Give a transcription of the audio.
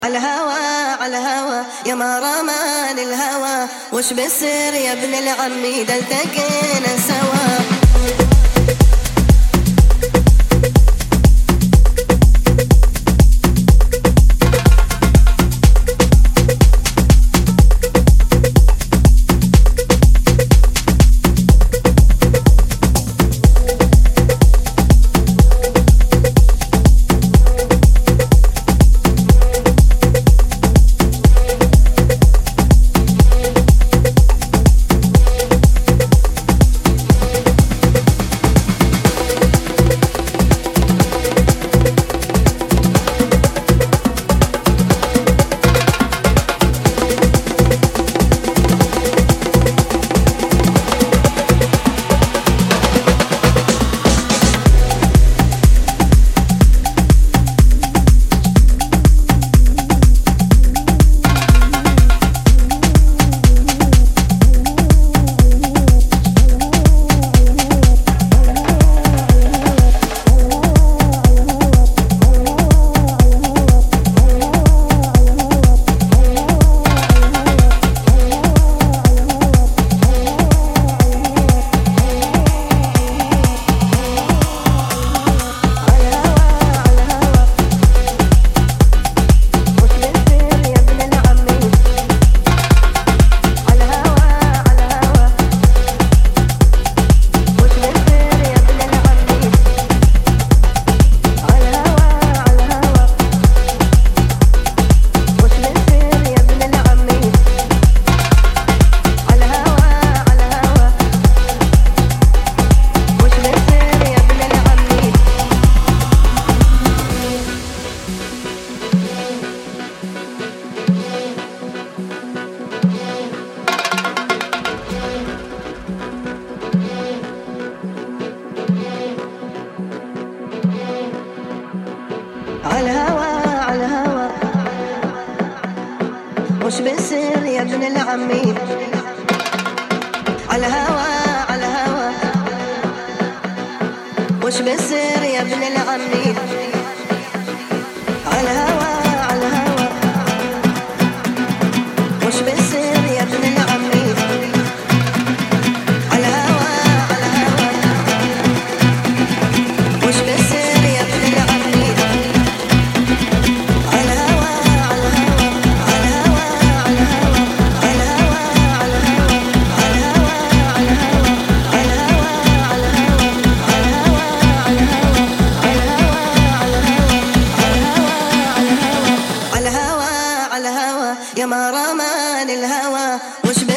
على الهوى على الهوى يا ما رمان الهوى وش بصير يا ابن العمي دلتقينا سوا عالهوى عالهوى وش بيصير يا ابن العمي عالهوى عالهوى وش بيصير يا ابن العمي عالهوى عالهوى وش بيصير يا ابن العمي عالهوى عالهوى وش بيصير يا ابن العمي عالهوى عالهوى عالهوى عالهوى عالهوى عالهوى عالهوى عالهوى عالهوى عالهوى عالهوى عالهوى عالهوى عالهوى يا ما رمان الهوى وش